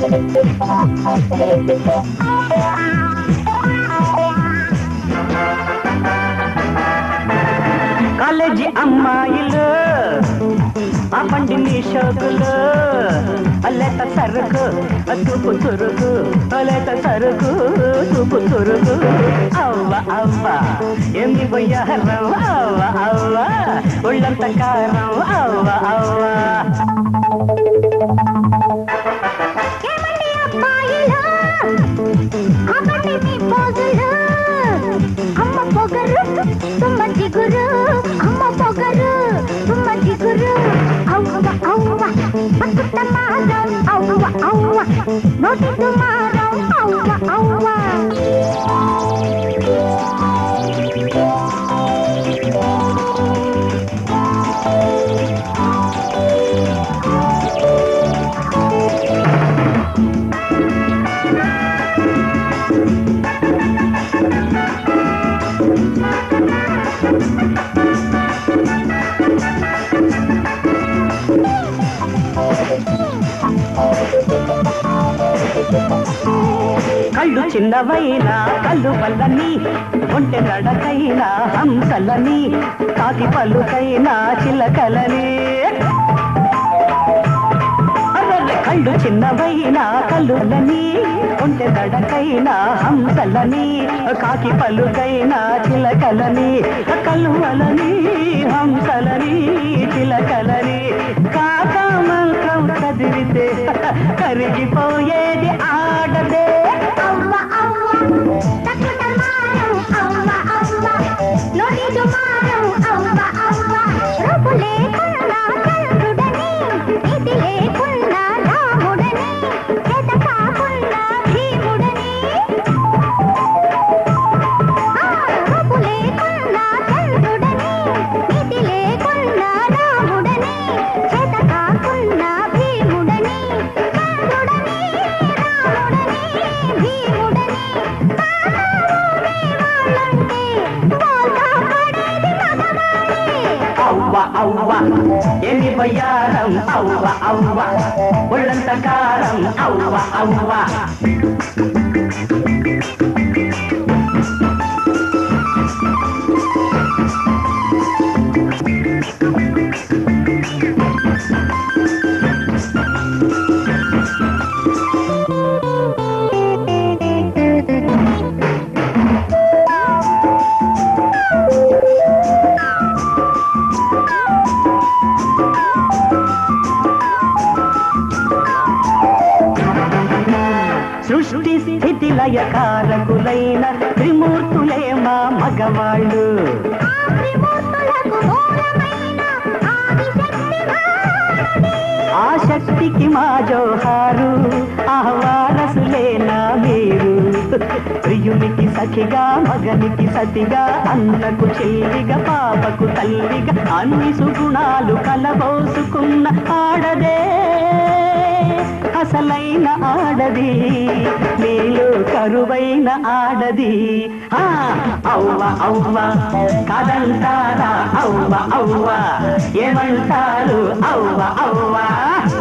College అమ్మాయిలు ఆ బండి నీ షోకులు లేత సరుకు తూపు చురుకు లేత సరుకు తూపు చురుకు అవ్వ అవ్వ ఎన్ని బొయ్యారం అవ్వ అవ్వ ఒళ్ళంత కారం అవ్వ అవ్వ ఏమండి అబ్బాయిలు అవ్వండి మీ పోజులు అమ్మ పొగరు తుమ్మ జిగురు అమ్మ పొగరు తుమ్మ జిగురు అవ్వ అవ్వ పసుట మారం అవ్వ అవ్వ నోటి దుమారం అవ్వ అవ్వ కళ్ళు చిన్నవైనా కళ్ళు వల్లని ఒంటె నడకైనా హంసలని కాకి పలుకైనా చిలకలని అర్రర్రె కళ్ళు చిన్నవైనా కళ్ళులని ఒంటె నడకైనా హంసలని కాకి పలుకైనా చిలకలని కలువలని హంసలని చిలకలని కాక మంత్రం చదివితే కరిగిపోయేది ఆడదే అవ్వ అవ్వ తక్కుట మారం అవ్వ అవ్వ నోటి దుమారం అవ్వ అవ్వ రూపు లేకున్నా చంద్రుడని నీతి లేకున్నా రాముడని చేత కాకున్నా భీముడని ఆ, రూపు లేకున్నా చంద్రుడని నీతి లేకున్నా రాముడని చేత కాకున్నా భీముడని చంద్రుడని రాముడని భీముడని వాళ్ళంటే వాళ్ళ పడేది మగవాడే అవ్వ అవ్వ ఎన్ని బయ్యారం అవ్వ అవ్వ ఒళ్ళంత కారం అవ్వ అవ్వ సృష్టి స్థితి లయకారకులైన త్రిమూర్తులే మా మగవాళ్ళు త్రిమూర్తులకు మూలమైన ఆదిశక్తి భారతి. ఆ శక్తికి మా జోహారు ఆహ్వారసులేనా మీరు ప్రియునికి సఖిగా మగనికి సతిగా అన్నకు చెల్లిగా పాపకు తల్లిగా అన్ని సుగుణాలు కలబోసుకున్న ఆడదే అసలైన ఆడది నీలో కరువైన ఆడది ఆ, అవ్వ అవ్వ కాదంటారా అవ్వ అవ్వ ఏమంటారు అవ్వ అవ్వ